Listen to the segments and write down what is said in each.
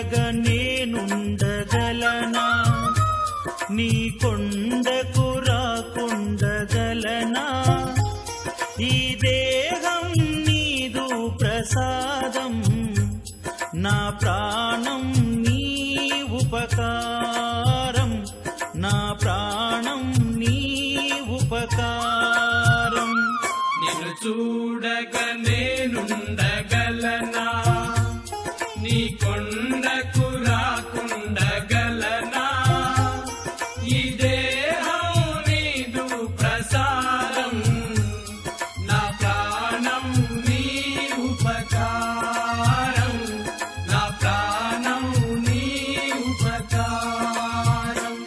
చూడగా నేనుండగలనా నీ కొండకు రాకుండగలనా ఈ దేహం నీదు ప్రసాదం నా ప్రాణం నీ ఉపకారం నా ప్రాణం నీ ఉపకారం నిన్ను చూడక నేనుండగలనా నీ కొండకు రాకుండగలనా ఈ దేహం నీదు ప్రసారం నా ప్రాణం నీ ఉపకారం నా ప్రాణం నీ ఉపకారం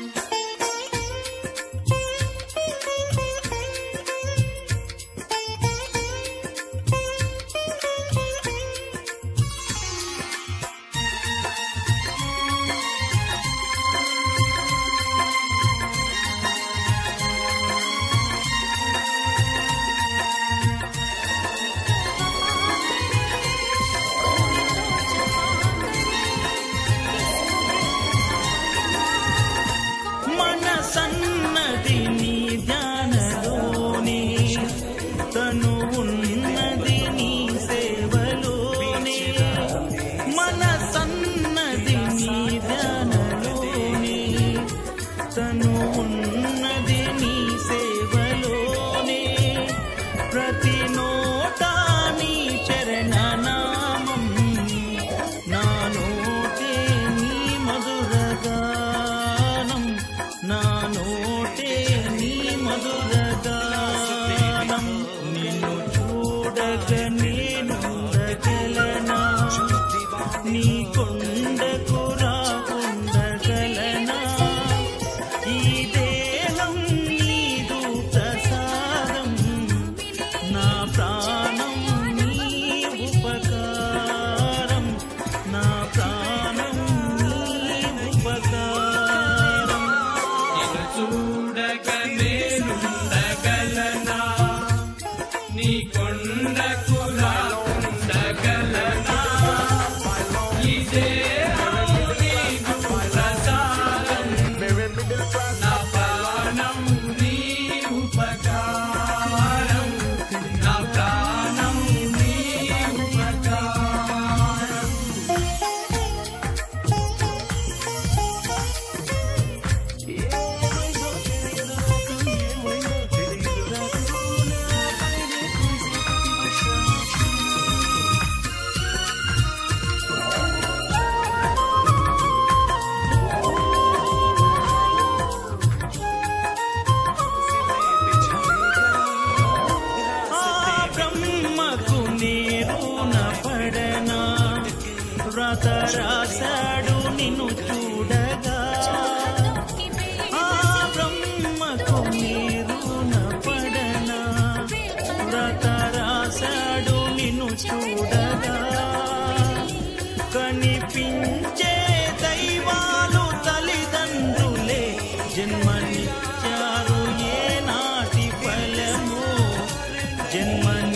మనసన్నది నీ ధ్యానలోనే తను ఉన్నది నీ సేవలోనే మనసన్నది నీ ధ్యానలోనే తను ఉన్నది నీ సేవలోనే ప్రతి నోటా నీ చరణనామం నా నోటే నీ మధురగానం నా నోటే నీ మధురగానం నిన్ను చూడగ నేనుండగలనా నీ కొండకు రాకుండగలనా ఈ దేహం నీదు ప్రసాదం నా ప్రాణం నీ ఉపకారం నా ప్రాణం నీ ఉపకారం నిన్ను చూడక నేనుండగలనా నీ కొండకు రాకుండగలనా ఈ దేహం నీదు ప్రసాదం నా ప్రాణం నీ ఉపకారం నా ప్రాణం నీ ఉపకారం ఆ బ్రహ్మకు నీరున పడనా వ్రత రాశాడు నిన్ను చూడగా ఆ బ్రహ్మకు నీరున పడనా వ్రత రాశాడు నిన్ను చూడగా కనిపించే దైవాలు తల్లిదండ్రులే జన్మనిచ్చారు ఏ నాటి ఫలము జన్మని